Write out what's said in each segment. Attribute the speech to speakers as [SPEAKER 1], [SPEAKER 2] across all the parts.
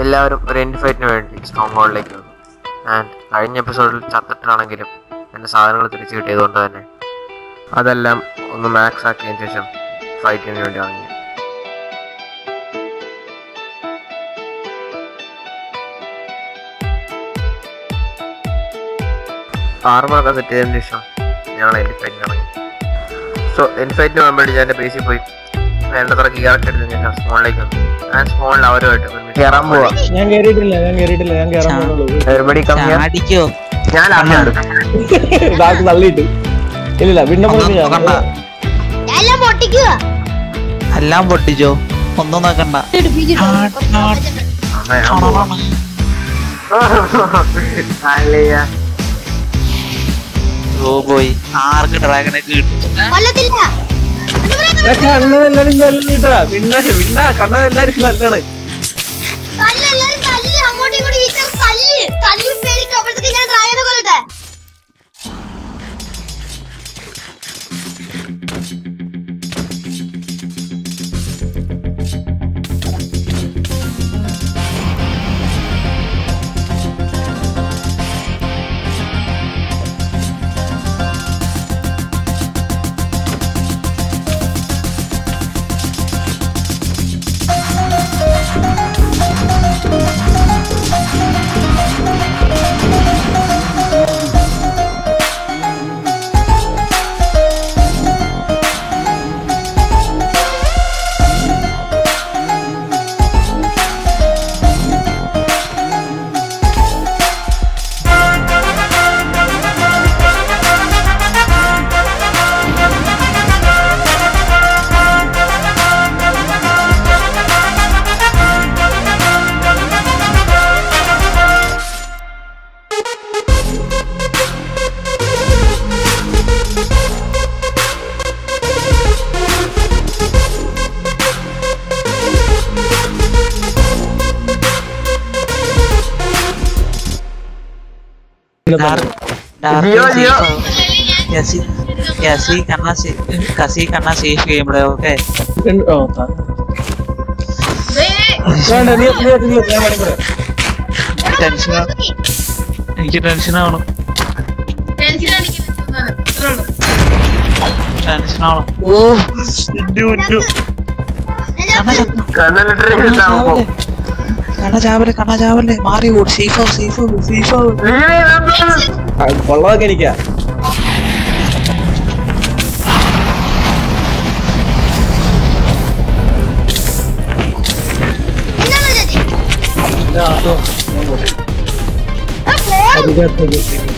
[SPEAKER 1] എല്ലാവരും ഒരു എൻഡ് ഫൈറ്റിന് വേണ്ടി സ്ട്രോങ് ഹോളിലേക്ക് വന്നു ആൻഡ് കഴിഞ്ഞ എപ്പിസോഡിൽ ചത്തിട്ടാണെങ്കിലും എൻ്റെ സാധനങ്ങൾ തിരിച്ചു കിട്ടിയതുകൊണ്ട് തന്നെ അതെല്ലാം ഒന്ന് മാക്സ് ആക്കിയതിന് ശേഷം ഫൈറ്റിന് വേണ്ടി ഇറങ്ങി ആർമറൊക്കെ സെറ്റ് ചെയ്തതിന് ശേഷം ഞങ്ങൾ എൻഡ് ഫൈറ്റിന് ഇറങ്ങി സോ എൻഡ് ഫൈറ്റിന് വേണ്ടി ഞാൻ എൻ്റെ ബേസിൽ പോയി വേണ്ടത്ര ഗിയറൊക്കെ എടുത്ത് ഞാൻ സ്മോളിലേക്ക് വന്നു ഞാൻ സ്മോളിൽ അവരുമായിട്ട് കയറാൻ പോവാ
[SPEAKER 2] ഞാൻ കേറിയിട്ടില്ല ഞാൻ കേറിയിട്ടില്ല ഞാൻ കേറാൻ പോകുന്നുള്ളൂ
[SPEAKER 1] എവരിബഡി കം ഹിയർ
[SPEAKER 3] ചാടിക്കോ
[SPEAKER 1] ഞാൻ ആദ്യം
[SPEAKER 2] ഇതാക്ക് തള്ളിയിട്ട് ഇല്ലില്ല പിന്നെ
[SPEAKER 3] ഒന്നും
[SPEAKER 2] ഞാൻ
[SPEAKER 3] നോക്കണ്ട
[SPEAKER 4] എല്ലാം പൊട്ടിക്കുക
[SPEAKER 3] എല്ലാം പൊട്ടിച്ചോ ഒന്നും നോക്കണ്ട ഓ പോയി ആർക്ക് ഡ്രാഗനെ കിട്ടും
[SPEAKER 4] കൊല്ലത്തില്ല
[SPEAKER 2] കണ്ണതെല്ലാരും തല്ലിട്ടാ പിന്നെ പിന്നെ കണ്ണതെല്ലാരും നല്ലാണ്
[SPEAKER 4] തല്ല് എല്ലാരും തല്ല് അങ്ങോട്ടും ഇങ്ങോട്ടും വീട്ടാൽ തല്ല് തല്ലി പേടിക്കും അപ്പോഴത്തേക്ക് ഞാൻ ഡ്രാഗനെ കൊല്ലട്ടെ
[SPEAKER 1] ജിയോ, ജിയോ.
[SPEAKER 3] യസി കണ്ണ കസി കണ്ണ സേഫ് ചെയ്യുമ്പോഴേ ഓക്കെ
[SPEAKER 2] ഓ താ. വേണ്ട നീ നീ നീ ഞാൻ മണിക്കൂർ
[SPEAKER 3] ടെൻഷൻ എനിക്ക് ടെൻഷൻ ആവണം
[SPEAKER 4] ടെൻഷൻ അടിക്കുന്നത്
[SPEAKER 3] ടെൻഷൻ ആവണം ഓ ഇന്നു ഇന്നു കണ്ണ ചത്ത കണ്ണ ചാവല്ലേ കണ്ണ ചാവല്ലേ മാറി ഓട് സേഫ് ആവും സേഫ് ആവും സേഫ് ആവും
[SPEAKER 2] കൊള്ളതൊക്കെ എനിക്കാ
[SPEAKER 4] എന്താണ് ചേച്ചി
[SPEAKER 2] ഇതാ, അതോ, ഞാൻ പോട്ടെ.
[SPEAKER 4] ആ, ഫോൺ
[SPEAKER 2] അതിനകത്തൊരു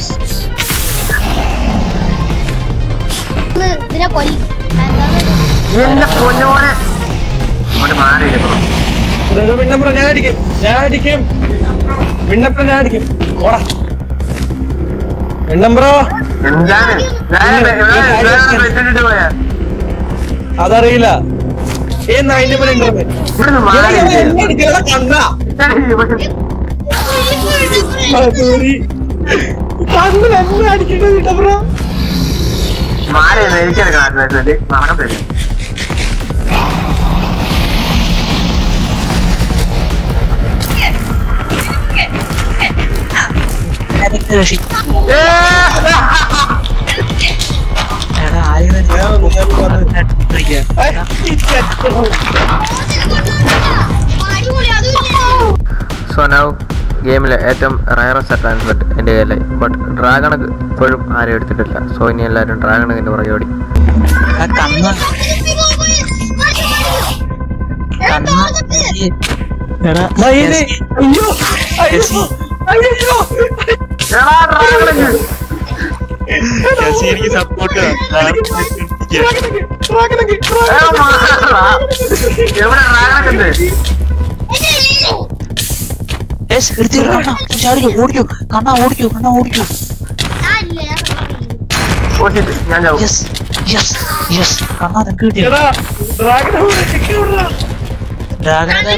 [SPEAKER 4] ഒന്ന് ഇതിനെ കൊല്ലി എന്താണ്
[SPEAKER 1] എന്റെ പൊന്നോനെ അങ്ങോട്ട് മാറിയില്ല
[SPEAKER 2] ബ്രോ, വിണ്ണപ്ര ഞാൻ അടിക്കും ഞാൻ അടിക്കും വിണ്ണപ്ര ഞാൻ അടിക്കും ഓടാ വിണ്ണമ്പ്രോ
[SPEAKER 1] എന്താണ് ഞാൻ വെച്ചിട്ട് പോയാ
[SPEAKER 2] അതറിയില്ല ഏ നായിന്റെ പോലെ ഉണ്ടോ
[SPEAKER 1] ഇവിടുന്ന് മാറിയില്ല
[SPEAKER 2] കണ്ണ കണ്ണിൽ എന്നെ അടിക്കണ്ട വിണ്ണപ്രോ
[SPEAKER 1] മാറിയെന്ന് എനിക്കെടുക്കണം നടക്കത്തില്ല
[SPEAKER 3] രക്ഷി എടാ ആരും
[SPEAKER 4] അടിപൊളി അതുമില്ല
[SPEAKER 1] സോ നൗ ഗെയിമിലെ ഏറ്റവും റയറസ്റ്റ് ട്രാൻസ്ലെറ്റ് എൻ്റെ കയ്യിലായി ബട്ട് ഡ്രാഗൺ ഇപ്പോഴും ആരും എടുത്തിട്ടില്ല സോ ഇനി എല്ലാവരും ഡ്രാഗൺ ഇതിൻ്റെ പുറകെ ഓടി
[SPEAKER 3] കണ്ണ് കണ്ണ് എടാ
[SPEAKER 2] മയില് അയ്യോ അയ്യോ അയ്യോ
[SPEAKER 3] യസി എനിക്ക് സപ്പോർട്ട്
[SPEAKER 2] ട്രാക്കിലേക്ക്, ട്രാക്കിലേക്ക്.
[SPEAKER 1] എവിടെ ഡ്രാഗൺ ഉണ്ട്
[SPEAKER 3] ചാടിക്കോ ഓടിക്കോ കണ്ണ ഓടിക്കോ കണ്ണ ഓടിക്കോ
[SPEAKER 1] ഓ shit, ഞാൻ ചാവും
[SPEAKER 3] യെസ് യെസ് യെസ് കണ്ണ നിനക്ക് കിട്ടിയോ
[SPEAKER 2] എടാ, ഡ്രാഗനെ പോലെ ചിക്കി വിടടാ.
[SPEAKER 3] ഡ്രാഗനെ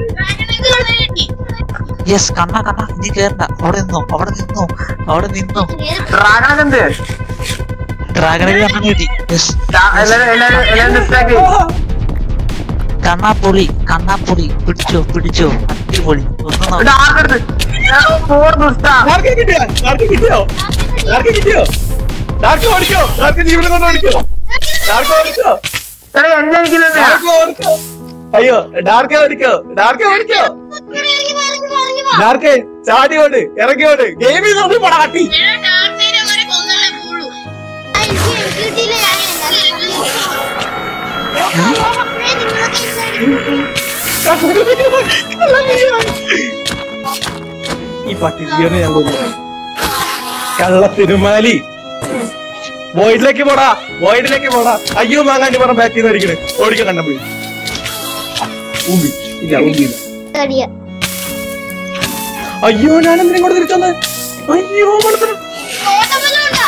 [SPEAKER 3] യെസ് കണ്ണ കണ്ണ നീ കേറണ്ട അവിടെ നിന്നോ അവിടെ നിന്നോ അവിടെ നിന്നോ
[SPEAKER 1] ഡ്രാഗൺ ഉണ്ട്
[SPEAKER 3] ഡ്രാഗനെ കണ്ണ കിട്ടി യെസ്
[SPEAKER 1] എല്ലാവരും എല്ലാവരും എല്ലാവരും distract ചെയ്യ്.
[SPEAKER 3] കണ്ണാപ്പൊളി കണ്ണാപ്പൊളി പിടിച്ചോ പിടിച്ചോ അടിപൊളി ഒന്നും നോ-
[SPEAKER 1] ഡാർക്ക് എടുത്ത് ഫോർ ദുഷ്ടാ
[SPEAKER 2] ഡാർക്ക് കിട്ടിയോ ഡാർക്ക് കിട്ടിയോ ഡാർക്ക് കിട്ടിയോ ഡാർക്ക് ഓടിക്കോ ഡാർക്ക് ജീവനെ കൊണ്ട് ഓടിക്കോ ഡാർക്ക് ഓടിക്കോ
[SPEAKER 1] എടാ എന്നെ ഇരിക്കുന്നെ
[SPEAKER 2] ഡാർക്ക് ഓടിക്കോ അയ്യോ ഡാർക്ക് ഓടിക്കോ ഡാർക്ക് ഓടിക്കോ
[SPEAKER 4] ഇറങ്ങി വാ, ഇറങ്ങി വാ, ഇറങ്ങി വാ.
[SPEAKER 2] ഡാർക്ക് ചാടി ഓട് ഇറങ്ങി ഓട് ഗെയിമിൽ നിന്ന് പടാട്ടി
[SPEAKER 4] എടാ, ഡാർക്കിനെ അവരെ കൊന്നല്ലേ പോളൂ. ആ, എനിക്ക് എനിക്ക് കിട്ടിയില്ല, ഞാൻ എന്തായാലും ഏ, നിങ്ങളൊക്കെ
[SPEAKER 2] ഈ പട്ടി ജീവനെ ഞാൻ കൊന്നു കള്ള തിരുമാലി വോയിഡിലേക്ക് പോടാ വോയിഡിലേക്ക് പോടാ അയ്യോ മാങ്ങാണ്ടി പറഞ്ഞ ബാക്കിൽ നിന്ന് അടിക്കണേ ഓടിക്കാൻ കണ്ട പോയി ഊമ്പി ഇല്ല ഊമ്പിയില്ല
[SPEAKER 4] അടിയാ.
[SPEAKER 2] അയ്യോ ഞാൻ എന്തിനും കൂടെ തിരിച്ചത് അയ്യോ മടുത്തണം.
[SPEAKER 4] ഓട്ടമല്ലോ ഉണ്ടാ.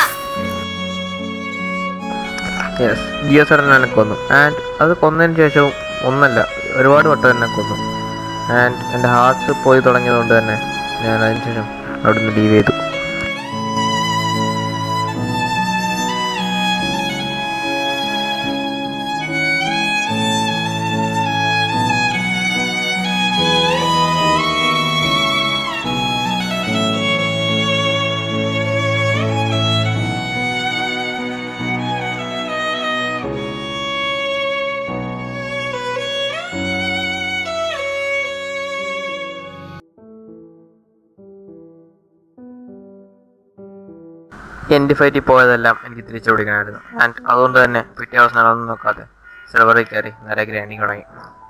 [SPEAKER 1] യെസ് ജിയോ സാറിനെ എന്നെ കൊന്നു ആൻഡ് അത് കൊന്നതിന് ശേഷവും ഒന്നല്ല ഒരുപാട് വട്ടം എന്നെ കൊന്നു ആൻഡ് എൻ്റെ ഹാർട്ട്സ് പോയി തുടങ്ങിയതുകൊണ്ട് തന്നെ ഞാൻ അതിന് ശേഷം അവിടെ നിന്ന് ലീവ് ചെയ്തു എൻ്റെ ഫൈറ്റിൽ പോയതെല്ലാം എനിക്ക് തിരിച്ചു പിടിക്കണമായിരുന്നു ആൻഡ് അതുകൊണ്ട് തന്നെ പിറ്റേ ദിവസം ഞാനൊന്നും നോക്കാതെ സിൽവറിൽ കയറി നേരെ ഗ്രൈൻഡിങ് തുടങ്ങി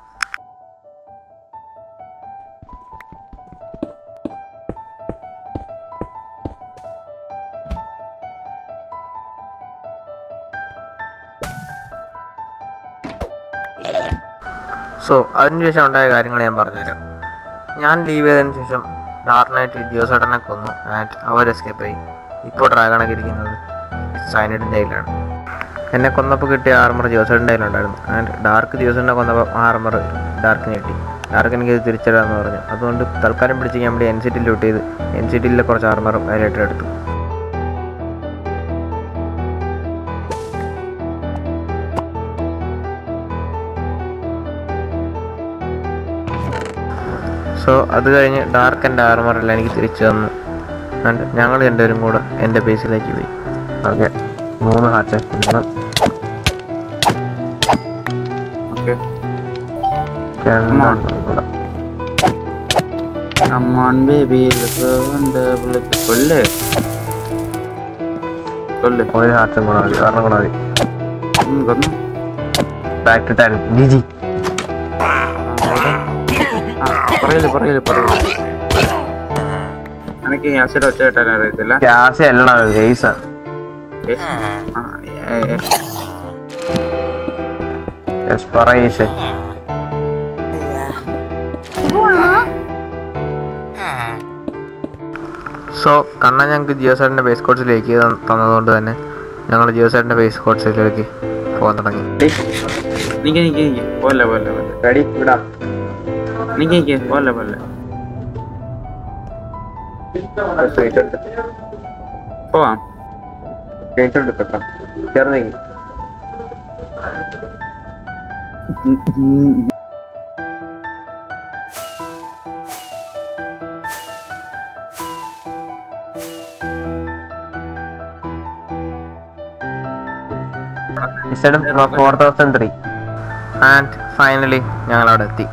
[SPEAKER 1] സോ അതിനുശേഷം ഉണ്ടായ കാര്യങ്ങൾ ഞാൻ പറഞ്ഞുതരാം ഞാൻ ലീവ് ചെയ്തതിന് ശേഷം ഡാർക്ക് നൈറ്റ് ജിയോസേട്ടനെ കൊന്നു ആൻഡ് അവർ എസ്കേപ്പ് ആയി ഇപ്പോൾ ഡ്രാഗണൊക്കെ ഇരിക്കുന്നത് സൈനഡിൻ്റെ കയ്യിലാണ് എന്നെ കൊന്നപ്പോൾ കിട്ടിയ ആർമർ ജിയോസേട്ടൻ്റെ കയ്യിലുണ്ടായിരുന്നു ആൻഡ് ഡാർക്ക് ജിയോസേട്ടനെ കൊന്നപ്പോൾ ആർമർ ഡാർക്കിന് കിട്ടി ഡാർക്ക് എനിക്ക് ഇത് തിരിച്ചടാന്ന് പറഞ്ഞു അതുകൊണ്ട് തൽക്കാലം പിടിച്ച് ഞാൻ വേണ്ടി എൻ സി ടി ലൂട്ട് ചെയ്ത് എൻ സി ടിയിലെ കുറച്ച് ആർമറും അതിലായിട്ട് എടുത്തു സോ അത് കഴിഞ്ഞ് ഡാർക്ക് എൻ്റെ ആർമറെല്ലാം എനിക്ക് തിരിച്ചു തന്നു ആൻഡ് ഞങ്ങൾ രണ്ടുപേരും കൂടെ എൻ്റെ ബേസിലേക്ക് പോയി ഓക്കെ മൂന്ന് ഹാച്ച് ഒന്ന്
[SPEAKER 5] Okay.
[SPEAKER 1] രണ്ട് കൂടെ.
[SPEAKER 5] Come on, baby. Let's go and double it. കൊല്ല് കൊല്ല്
[SPEAKER 1] ഒരു ഹാച്ചും കൂടെ മതി ഒരെണ്ണം കൂടെ മതി
[SPEAKER 5] ഉം, കൊന്നു
[SPEAKER 1] back to ten G G
[SPEAKER 5] ആ പറയല് പറയല് പറയല് എനിക്ക് ആസിഡ് ഒച്ച കേട്ടാൻ അറിയത്തില്ല
[SPEAKER 1] ക്യാഷ് അല്ലടാ ഗെയ്സാ
[SPEAKER 5] ഏ, ആ, ഏ, ഏ.
[SPEAKER 1] എക്സ്പറേഷൻ സോ കണ്ണ ഞങ്ങൾക്ക് ജിയോ സാറിൻ്റെ ബേസ് കോഴ്സിലേക്ക് തന്നതുകൊണ്ട് തന്നെ ഞങ്ങൾ ജിയോ സാറിൻ്റെ ബേസ് കോഴ്സിലേക്ക് പോകാൻ തുടങ്ങി
[SPEAKER 5] നിക്ക് നിക്ക് നിക്ക് പോലെ പോലെ പോലെ
[SPEAKER 1] റെഡി വിടാം
[SPEAKER 5] നിക്ക് നിക്ക് പോലെ പോലെ പോവാം
[SPEAKER 1] ചേർന്നെങ്കിൽ four thousand three and finally ഞങ്ങൾ അവിടെ എത്തി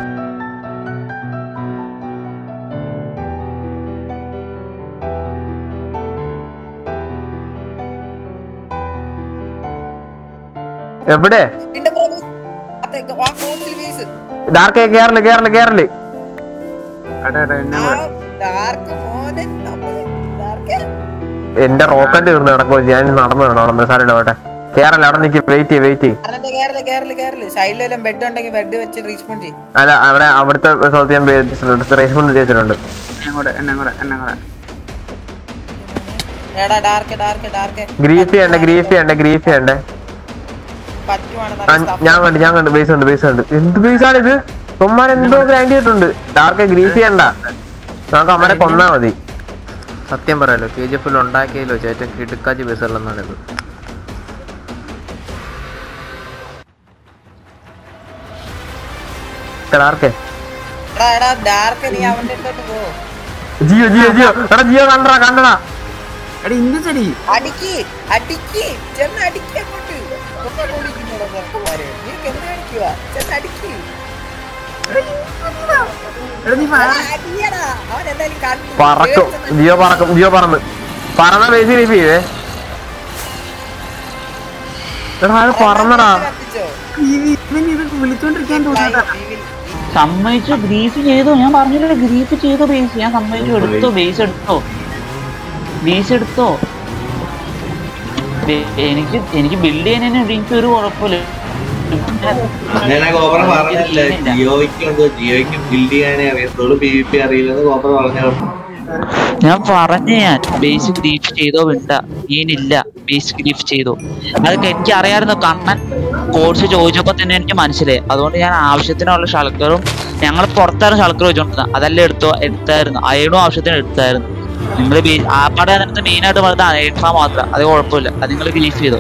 [SPEAKER 1] എവിടെ ഡാർക്ക് കേറല് കേറല് കേറല്
[SPEAKER 5] എടാ എടാ എന്നെ കൂടെ.
[SPEAKER 1] എന്റെ റോക്കറ്റ് തീർന്ന് നടക്കുമോ ഞാൻ നടന്നു വേണം അവിടെ സാറിയുടെ പോട്ടെ കേറല്ല അവിടെ നിൽക്കി വെയിറ്റ് ചെയ്യ് വെയിറ്റ് ചെയ്യ്
[SPEAKER 6] കേരള കേരള കേരള സൈഡിലെല്ലാം ബെഡ് ഉണ്ടെങ്കിൽ ബെഡ് വെച്ച് റീസ്പോൺ ചെയ്യും
[SPEAKER 1] അല്ല അവിടെ അവിടുത്തെ സ്ഥലത്ത് ഞാൻ റേസ്മെന്റ് ചെയ്തിട്ടുണ്ട്
[SPEAKER 5] എന്നെ കൂടെ എന്നെ കൂടെ എന്നെ കൂടെ
[SPEAKER 6] എടാ ഡാർക്ക് ഡാർക്ക് ഡാർക്ക്
[SPEAKER 1] ഗ്രീഫ് ചെയ്യണ്ടേ ഗ്രീഫ് ചെയ്യണ്ടേ ഗ്രീഫ് ചെയ്യണ്ടേ
[SPEAKER 6] പറ്റുവാണ്
[SPEAKER 1] ആ, ഞാൻ കണ്ടു ഞാൻ കണ്ടു ബേസ് ഉണ്ട് ബേസ് ഉണ്ട് എന്ത് ബേസ് ആണ് ഇത് കൊമ്മാൻ എന്തോ ഗ്രൈൻഡ് ചെയ്തിട്ടുണ്ട് ഡാർക്ക് ഗ്രീഫ് ചെയ്യണ്ട നമുക്ക് അമ്മനെ കൊന്നാ മതി സത്യം പറയാലോ കെ ജി എഫിൽ ഉണ്ടാക്കിയതിലോ ഏറ്റവും കിടുക്കാച്ചി ബേസുകളെന്നാണ് ഇത് ഡാർക്ക് ഡാർക്ക്
[SPEAKER 6] എടാ എടാ ഡാർക്ക് നീ അവന്റെ അടുത്തോട്ട് പോ
[SPEAKER 1] ജിയോ ജിയോ ജിയോ എടാ ജിയോ കണ്ടടാ കണ്ടടാ
[SPEAKER 5] എടാ ഇന്ന് ചെടി
[SPEAKER 6] അടിക്ക് അടിക്ക് ചെന്ന് അടിക്ക് അങ്ങോട്ട് ഒക്കെ ഓടിക്കുന്നുണ്ടോ ചെറുപ്പന്മാര് നീ എന്ത് അടിക്കുക ചെന്ന് അടിക്ക്
[SPEAKER 5] എടാ നീ
[SPEAKER 6] എടാ, അടിയെടാ. അവൻ എന്തായാലും കണ്ടു.
[SPEAKER 1] പറക്കും
[SPEAKER 6] പേടിച്ചെന്ന്
[SPEAKER 1] ജിയോ പറക്കും ജിയോ പറന്ന് പറന്ന ബേസ് ലീഫ് ചെയ്തേ എടാ അത് പറന്നടാ
[SPEAKER 6] കത്തിച്ചോ.
[SPEAKER 5] ഇവൻ ഇത് വിളിച്ചോണ്ടിരിക്കാൻ തോന്നുന്നതാ
[SPEAKER 6] ഈ വിൽ-
[SPEAKER 3] സമ്മതിച്ചു ഗ്രീഫ് ചെയ്തു ഞാൻ പറഞ്ഞില്ലേ ഗ്രീഫ് ചെയ്തു ബേസ് ഞാൻ സമ്മതിച്ചു എടുത്തോ ബേസ് എടുത്തോ ബേസ് എടുത്തോ ബേ- എനിക്ക് എനിക്ക് ബിൽഡ് ചെയ്യുന്നതിന് എനിക്ക് ഒരു കുഴപ്പമില്ല
[SPEAKER 2] അങ്ങനെ കോബ്ര പറഞ്ഞില്ല ജിയോയ്ക്ക് എന്തോ ജിയോയ്ക്ക് ബിൽഡ് ചെയ്യാനേ അറിയത്തുള്ളൂ പി വി പി അറിയില്ലെന്ന് കോബ്ര പറഞ്ഞു
[SPEAKER 3] ഞാൻ പറഞ്ഞു ഞാൻ ബേസ് ഗ്രീഫ് ചെയ്തോ വേണ്ട ഈനില്ല ബേസ് ഗ്രീഫ് ചെയ്തോ അതൊക്കെ എനിക്ക് അറിയാമായിരുന്നു കണ്ണൻ കോഴ്സ് ചോദിച്ചപ്പോ തന്നെ എനിക്ക് മനസ്സിലായി അതുകൊണ്ട് ഞാൻ ആവശ്യത്തിനുള്ള ഷൾക്കറും ഞങ്ങൾ പുറത്തായിരുന്നു ഷൾക്കർ വെച്ചോണ്ടിരുന്നത് അതല്ല എടുത്തോ എടുത്തായിരുന്നു അയണും ആവശ്യത്തിന് എടുത്തായിരുന്നു നിങ്ങൾ ആ പടം അതിനകത്ത് മെയിൻ ആയിട്ട് പറഞ്ഞത് അയൺഫാ മാത്രം അത് കുഴപ്പമില്ല അത് നിങ്ങൾ ഗ്രീഫ് ചെയ്തോ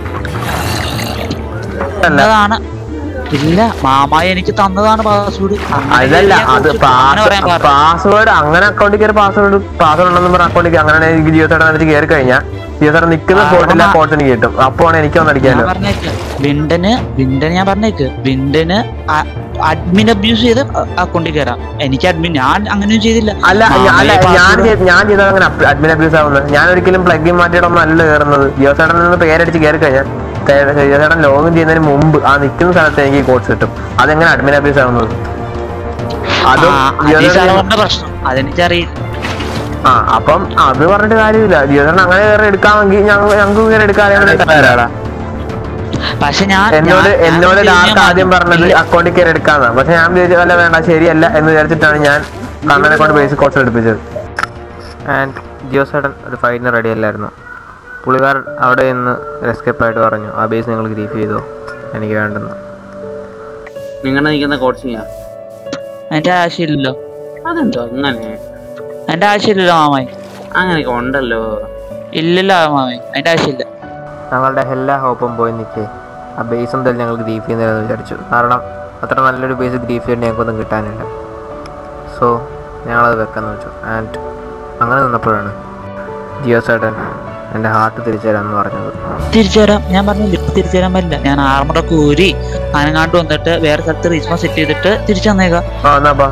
[SPEAKER 3] എന്നതാണ് ഇല്ല മാമായി എനിക്ക് തന്നതാണ് പാസ്വേഡ്
[SPEAKER 1] അതല്ല അത് പാസ്വേഡ് അങ്ങനെ അക്കൗണ്ടിൽ കയറി പാസ്വേഡ് പാസ്വേഡ് ഉണ്ടെന്ന് പറഞ്ഞ അക്കൗണ്ടിൽ അങ്ങനെ എനിക്ക് ജിയോ സൈഡ് വന്നിട്ട് കയറി കഴിഞ്ഞാൽ ജിയോ സൈഡ് നിൽക്കുന്ന
[SPEAKER 3] ആ,
[SPEAKER 1] സ്പോട്ടിൽ ആ
[SPEAKER 3] ആ.
[SPEAKER 1] കോട്ട് എനിക്ക് കിട്ടും അപ്പോൾ എനിക്ക്
[SPEAKER 3] ഞാൻ
[SPEAKER 1] വന്നടിക്കാലോ
[SPEAKER 3] പറഞ്ഞേക്ക് വിണ്ടന് വിണ്ടന് ഞാൻ പറഞ്ഞേക്ക് വിണ്ടന് അഡ്മിൻ അബ്യൂസ് ചെയ്ത് അക്കൗണ്ടിൽ കയറാം എനിക്ക് അഡ്മിൻ ഞാൻ അങ്ങനെയും ചെയ്തില്ല
[SPEAKER 1] അല്ല ഞാൻ- അല്ല
[SPEAKER 3] മാമയെ
[SPEAKER 1] ഞാൻ
[SPEAKER 3] password-
[SPEAKER 1] ചെയ്ത- ഞാൻ ചെയ്തത് അങ്ങനെ അഡ്മിൻ അബ്യൂസ് ആവുന്നത് ഞാൻ ഒരിക്കലും പ്ലഗ് മാറ്റിയിട്ടൊന്നും അല്ല കയറുന്നത് ജിയോ സൈഡിൽ നിന്ന് പേരടിച്ച് കയറി കഴിഞ്ഞാൽ ജിയോ സൈഡൻ ലോഗിൻ ചെയ്യുന്നതിന് മുമ്പ് ആ നിൽക്കുന്ന സ്ഥലത്ത് എനിക്ക് കോഡ്സ് കിട്ടും അതെങ്ങനെ അഡ്മിൻ അബ്യൂസ് ആവുന്നത് അതും
[SPEAKER 3] ആ,
[SPEAKER 1] ജിയോ
[SPEAKER 3] അത് ഈ
[SPEAKER 1] സൈഡിൽ
[SPEAKER 3] സാധനങ്ങളുടെ പ്രശ്നം അതെനിക്കറിയില്ല
[SPEAKER 1] ആ അപ്പം അത് പറഞ്ഞിട്ട് കാര്യമില്ല ജിയോ സൈഡൻ അങ്ങനെ കയറി എടുക്കാമെങ്കിൽ ഞങ്ങൾ ഞങ്ങൾക്ക് കയറി എടുക്കാതെ
[SPEAKER 3] പക്ഷെ ഞാൻ
[SPEAKER 1] എന്നോട്
[SPEAKER 3] ഞാൻ- ഞാൻ
[SPEAKER 1] എന്നോട്
[SPEAKER 3] ഇത്
[SPEAKER 1] ഡാർക്ക്
[SPEAKER 3] ഞാൻ
[SPEAKER 1] ആദ്യം പറഞ്ഞത്
[SPEAKER 3] ഇല്ല.
[SPEAKER 1] അക്കൗണ്ടിൽ കയറി എടുക്കാന്നാ പക്ഷെ ഞാൻ വിചാരിച്ചു അല്ല വേണ്ട ശരിയല്ല എന്ന് വിചാരിച്ചിട്ടാണ് ഞാൻ കണ്ണനെ കൊണ്ട് ബേസിക് കോഴ്സ് എടുപ്പിച്ചത് ആൻഡ് ജിയോ സൈഡൻ ഒരു ഫൈറ്റിന് റെഡി അല്ലായിരുന്നു പുള്ളിക്കാരൻ അവിടെ നിന്ന് എസ്കേപ്പ് ആയിട്ട് പറഞ്ഞു ആ ബേസ് നിങ്ങൾ ഗ്രീഫ് ചെയ്തോ എനിക്ക് വേണ്ടെന്ന്
[SPEAKER 5] നിങ്ങളുടെ നിൽക്കുന്ന കോച്ചിങ്ങാ
[SPEAKER 3] എന്റെ ആവശ്യമില്ലല്ലോ
[SPEAKER 5] അതെന്തോ അങ്ങനെ
[SPEAKER 3] എന്റെ ആവശ്യമില്ലല്ലോ മാമായി
[SPEAKER 5] അങ്ങനെയൊക്കെ ഉണ്ടല്ലോ
[SPEAKER 3] ഇല്ലല്ലോ മാമായി എന്റെ ആവശ്യമില്ല
[SPEAKER 1] ഞങ്ങളുടെ എല്ലാ ഹോപ്പും പോയി നിൽക്കേ ആ ബേസ് എന്തായാലും ഞങ്ങൾ ഗ്രീഫ് ചെയ്യുന്നില്ലെന്ന് വിചാരിച്ചു കാരണം അത്ര നല്ലൊരു ബേസ് ഗ്രീഫ് ചെയ്യേണ്ടി ഞങ്ങൾക്കൊന്നും കിട്ടാനില്ല സോ ഞങ്ങളത് വെക്കാന്ന് വെച്ചു ആൻഡ് അങ്ങനെ നിന്നപ്പോഴാണ് ജിയോ സൈഡൻ എൻ്റെ ഹാർട്ട് തിരിച്ചു തരാമെന്ന് പറഞ്ഞത്
[SPEAKER 3] തിരിച്ചു തരാം ഞാൻ പറഞ്ഞില്ല ഇപ്പൊ തിരിച്ചു തരാൻ പറ്റില്ല ഞാൻ ആർമറൊക്കെ ഊരി അനങ്ങാണ്ട് വന്നിട്ട് വേറെ സ്ഥലത്ത് റീസ്പോൺ സെറ്റ് ചെയ്തിട്ട് തിരിച്ചു തന്നേക്കാം
[SPEAKER 1] ആ എന്നാപ്പാ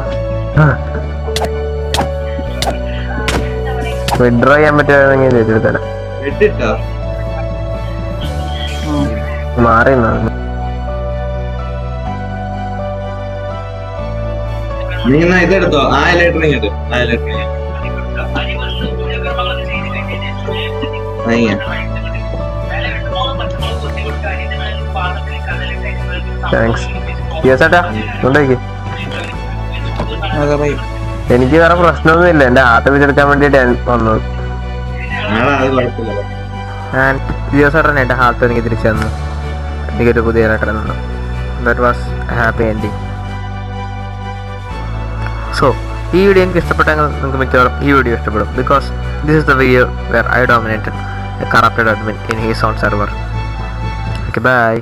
[SPEAKER 1] വിഡ്രോ ചെയ്യാൻ പറ്റുമായിരുന്നെങ്കിൽ ചെയ്തിട്ട് തരാം
[SPEAKER 2] ഇട്ടിട്ടോ
[SPEAKER 3] ഉം.
[SPEAKER 1] മാറി നിന്നാ.
[SPEAKER 2] നീ എന്നാ ഇതെടുത്തോ ആ ഇലക്ട്രിക് എടു ആ ഇലക്ട്രിക് അയ്യ
[SPEAKER 1] താങ്ക്സ് ജിയോ ചേട്ടാ കൊണ്ടേക്ക് എനിക്ക് വേറെ പ്രശ്നമൊന്നുമില്ല എൻ്റെ ഹാർട്ട് വെച്ചെടുക്കാൻ വേണ്ടിയിട്ട് ഞാൻ വന്നത്
[SPEAKER 2] ആടാ അത് കുഴപ്പമില്ല
[SPEAKER 1] ആൻഡ് ജിയോ ചേട്ടൻ എൻ്റെ ഹാർട്ട് എനിക്ക് തിരിച്ചു തന്നു എനിക്കൊരു പുതിയ ലെറ്റർ തന്നു that was happy ending so ഈ വീഡിയോ എനിക്ക് ഇഷ്ടപ്പെട്ടെങ്കിൽ നിങ്ങൾക്ക് മിക്കവാറും ഈ വീഡിയോ ഇഷ്ടപ്പെടും because this is the video where I dominated a corrupted admin in his own server okay bye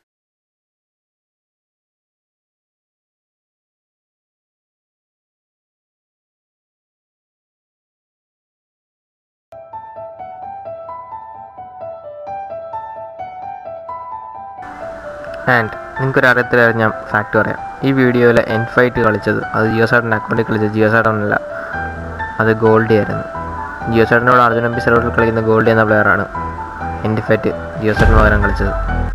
[SPEAKER 1] and നിങ്ങൾക്കൊരു അറിയത്തില്ല ഞാൻ ഫാക്ട് പറയാം ഈ വീഡിയോയിലെ എൻ ഫൈറ്റ് കളിച്ചത് അത് ജിയോ സാറിൻ്റെ അക്കൗണ്ടിൽ കളിച്ചത് ജിയോ സാറിനല്ല അത് ഗോൾഡി ആയിരുന്നു ജിയോ സാറിനോട് അർജുൻ എം പി സെർവറിൽ കളിക്കുന്ന ഗോൾഡി എന്ന പ്ലെയറാണ് എൻ്റെ ഫൈറ്റ് ജിയോ സാറിന് പകരം കളിച്ചത്